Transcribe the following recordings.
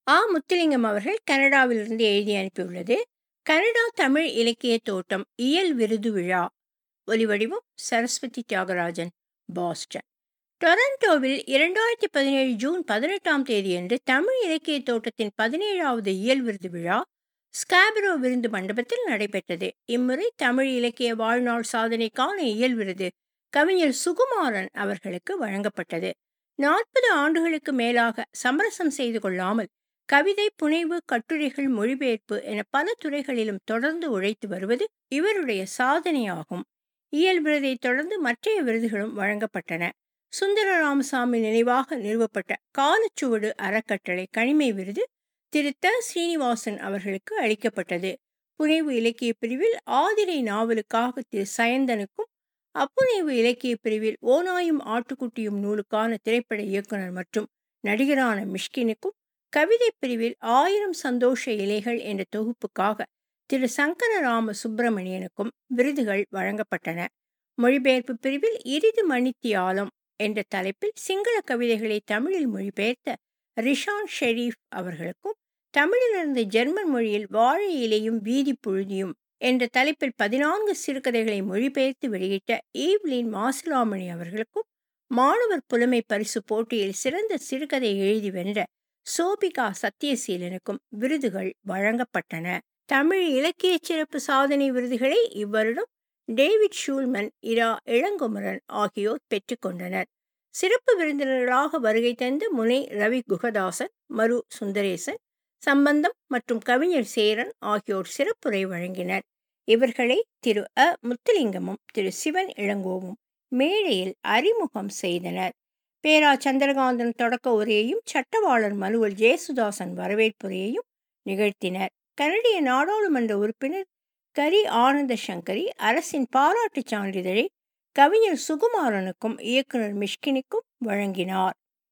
ஆ முத்துலிங்கம் அவர்கள் கனடாவிலிருந்து எழுதி அனுப்பியுள்ளது கனடா தமிழ் இலக்கிய தோட்டம் இயல் விருது விழா ஒலிவடிவம் சரஸ்வதி தியாகராஜன் பாஸ்டன் டொரண்டோவில் இரண்டாயிரத்தி பதினேழு ஜூன் பதினெட்டாம் தேதியன்று தமிழ் இலக்கிய தோட்டத்தின் பதினேழாவது இயல் விருது விழா ஸ்காபரோ விருந்து மண்டபத்தில் நடைபெற்றது இம்முறை தமிழ் இலக்கிய வாழ்நாள் சாதனைக்கான இயல் விருது கவிஞர் சுகுமாரன் அவர்களுக்கு வழங்கப்பட்டது நாற்பது ஆண்டுகளுக்கு மேலாக சமரசம் செய்து கொள்ளாமல் கவிதை புனைவு கட்டுரைகள் மொழிபெயர்ப்பு என பல துறைகளிலும் தொடர்ந்து உழைத்து வருவது இவருடைய சாதனையாகும் இயல் விருதை தொடர்ந்து மற்றைய விருதுகளும் வழங்கப்பட்டன சுந்தர ராமசாமி நினைவாக நிறுவப்பட்ட காலச்சுவடு அறக்கட்டளை கனிமை விருது திரு த ஸ்ரீனிவாசன் அவர்களுக்கு அளிக்கப்பட்டது புனைவு இலக்கிய பிரிவில் ஆதிரை நாவலுக்காக திரு சயந்தனுக்கும் அப்புனைவு இலக்கிய பிரிவில் ஓனாயும் ஆட்டுக்குட்டியும் நூலுக்கான திரைப்பட இயக்குனர் மற்றும் நடிகரான மிஷ்கினுக்கும் கவிதை பிரிவில் ஆயிரம் சந்தோஷ இலைகள் என்ற தொகுப்புக்காக திரு சங்கரராம சுப்பிரமணியனுக்கும் விருதுகள் வழங்கப்பட்டன மொழிபெயர்ப்பு பிரிவில் இரிது மணித்தியாலம் என்ற தலைப்பில் சிங்கள கவிதைகளை தமிழில் மொழிபெயர்த்த ரிஷான் ஷெரீப் அவர்களுக்கும் தமிழிலிருந்து ஜெர்மன் மொழியில் வாழை இலையும் வீதி புழுதியும் என்ற தலைப்பில் பதினான்கு சிறுகதைகளை மொழிபெயர்த்து வெளியிட்ட ஈவ்லின் மாசிலாமணி அவர்களுக்கும் மாணவர் புலமை பரிசு போட்டியில் சிறந்த சிறுகதை எழுதி வென்ற சோபிகா சத்யசீலனுக்கும் விருதுகள் வழங்கப்பட்டன தமிழ் இலக்கிய சிறப்பு சாதனை விருதுகளை இவ்வருடம் டேவிட் ஷூல்மன் இரா இளங்குமரன் ஆகியோர் பெற்றுக்கொண்டனர் சிறப்பு விருந்தினர்களாக வருகை தந்த முனை ரவி குகதாசன் மரு சுந்தரேசன் சம்பந்தம் மற்றும் கவிஞர் சேரன் ஆகியோர் சிறப்புரை வழங்கினர் இவர்களை திரு அ முத்துலிங்கமும் திரு சிவன் இளங்கோவும் மேடையில் அறிமுகம் செய்தனர் பேரா சந்திரகாந்தன் தொடக்க உரையையும் சட்டவாளர் மனுவல் ஜெயசுதாசன் வரவேற்புரையையும் நிகழ்த்தினர் கனடிய நாடாளுமன்ற உறுப்பினர் கரி ஆனந்த சங்கரி அரசின் பாராட்டுச் சான்றிதழை கவிஞர் சுகுமாரனுக்கும் இயக்குனர் மிஷ்கினுக்கும் வழங்கினார்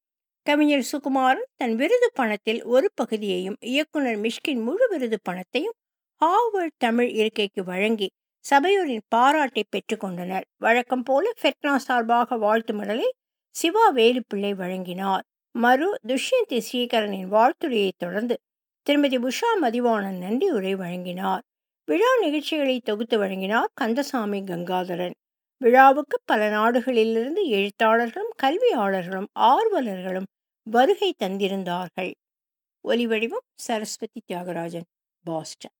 கவிஞர் சுகுமாரன் தன் விருது பணத்தில் ஒரு பகுதியையும் இயக்குனர் மிஷ்கின் முழு விருது பணத்தையும் ஹார்வர்ட் தமிழ் இருக்கைக்கு வழங்கி சபையோரின் பாராட்டை பெற்றுக்கொண்டனர் வழக்கம் போல ஃபெட்னா சார்பாக வாழ்த்து மடலை சிவா வேலுப்பிள்ளை வழங்கினார் மறு துஷ்யந்தி ஸ்ரீகரனின் வாழ்த்துறையை தொடர்ந்து திருமதி உஷா மதிவாணன் நன்றி உரை வழங்கினார் விழா நிகழ்ச்சிகளை தொகுத்து வழங்கினார் கந்தசாமி கங்காதரன் விழாவுக்கு பல நாடுகளிலிருந்து எழுத்தாளர்களும் கல்வியாளர்களும் ஆர்வலர்களும் வருகை தந்திருந்தார்கள் ஒலிவடிவம் சரஸ்வதி தியாகராஜன் பாஸ்டன்